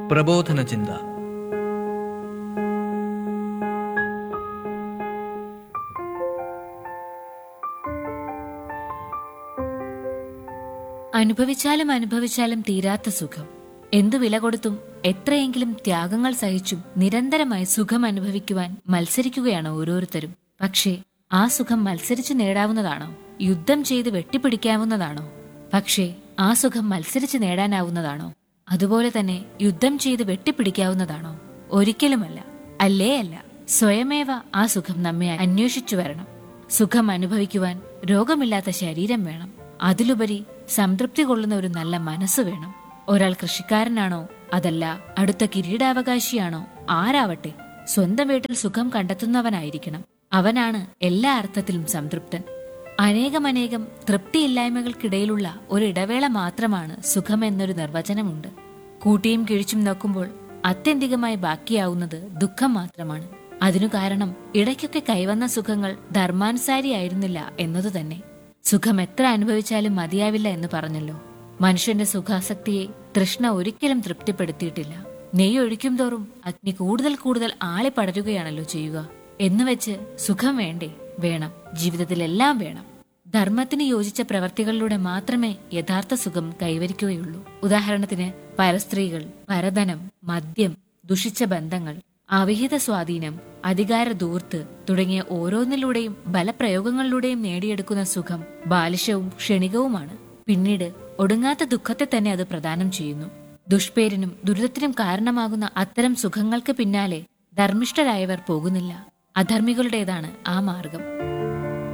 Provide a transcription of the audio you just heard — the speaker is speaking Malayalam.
പ്രബോധന ചിന്ത അനുഭവിച്ചാലും അനുഭവിച്ചാലും തീരാത്ത സുഖം എന്തു വില കൊടുത്തും എത്രയെങ്കിലും ത്യാഗങ്ങൾ സഹിച്ചും നിരന്തരമായി സുഖം അനുഭവിക്കുവാൻ മത്സരിക്കുകയാണ് ഓരോരുത്തരും പക്ഷേ ആ സുഖം മത്സരിച്ചു നേടാവുന്നതാണോ യുദ്ധം ചെയ്ത് വെട്ടിപ്പിടിക്കാവുന്നതാണോ പക്ഷേ ആ സുഖം മത്സരിച്ച് നേടാനാവുന്നതാണോ അതുപോലെ തന്നെ യുദ്ധം ചെയ്ത് വെട്ടിപ്പിടിക്കാവുന്നതാണോ ഒരിക്കലുമല്ല അല്ലേ അല്ല സ്വയമേവ ആ സുഖം നമ്മെ അന്വേഷിച്ചു വരണം സുഖം അനുഭവിക്കുവാൻ രോഗമില്ലാത്ത ശരീരം വേണം അതിലുപരി സംതൃപ്തി കൊള്ളുന്ന ഒരു നല്ല മനസ്സ് വേണം ഒരാൾ കൃഷിക്കാരനാണോ അതല്ല അടുത്ത കിരീടാവകാശിയാണോ ആരാവട്ടെ സ്വന്തം വീട്ടിൽ സുഖം കണ്ടെത്തുന്നവനായിരിക്കണം അവനാണ് എല്ലാ അർത്ഥത്തിലും സംതൃപ്തൻ അനേകമനേകം തൃപ്തിയില്ലായ്മകൾക്കിടയിലുള്ള ഒരു ഇടവേള മാത്രമാണ് സുഖം എന്നൊരു നിർവചനമുണ്ട് കൂട്ടിയും കിഴിച്ചും നോക്കുമ്പോൾ ആത്യന്തികമായി ബാക്കിയാവുന്നത് ദുഃഖം മാത്രമാണ് അതിനു കാരണം ഇടയ്ക്കൊക്കെ കൈവന്ന സുഖങ്ങൾ ധർമാനുസാരിയായിരുന്നില്ല എന്നതു തന്നെ സുഖം എത്ര അനുഭവിച്ചാലും മതിയാവില്ല എന്ന് പറഞ്ഞല്ലോ മനുഷ്യന്റെ സുഖാസക്തിയെ തൃഷ്ണ ഒരിക്കലും തൃപ്തിപ്പെടുത്തിയിട്ടില്ല നെയ്യ് ഒഴിക്കും തോറും അഗ്നി കൂടുതൽ കൂടുതൽ ആളി പടരുകയാണല്ലോ ചെയ്യുക എന്നുവെച്ച് സുഖം വേണ്ടേ വേണം ജീവിതത്തിലെല്ലാം വേണം ധർമ്മത്തിന് യോജിച്ച പ്രവർത്തികളിലൂടെ മാത്രമേ യഥാർത്ഥ സുഖം കൈവരിക്കുകയുള്ളൂ ഉദാഹരണത്തിന് പരസ്ത്രീകൾ പരധനം മദ്യം ദുഷിച്ച ബന്ധങ്ങൾ അവിഹിത സ്വാധീനം അധികാര ദൂർത്ത് തുടങ്ങിയ ഓരോന്നിലൂടെയും ബലപ്രയോഗങ്ങളിലൂടെയും നേടിയെടുക്കുന്ന സുഖം ബാലിശവും ക്ഷണികവുമാണ് പിന്നീട് ഒടുങ്ങാത്ത ദുഃഖത്തെ തന്നെ അത് പ്രദാനം ചെയ്യുന്നു ദുഷ്പേരിനും ദുരിതത്തിനും കാരണമാകുന്ന അത്തരം സുഖങ്ങൾക്ക് പിന്നാലെ ധർമ്മിഷ്ഠരായവർ പോകുന്നില്ല അധർമ്മികളുടേതാണ് ആ മാർഗം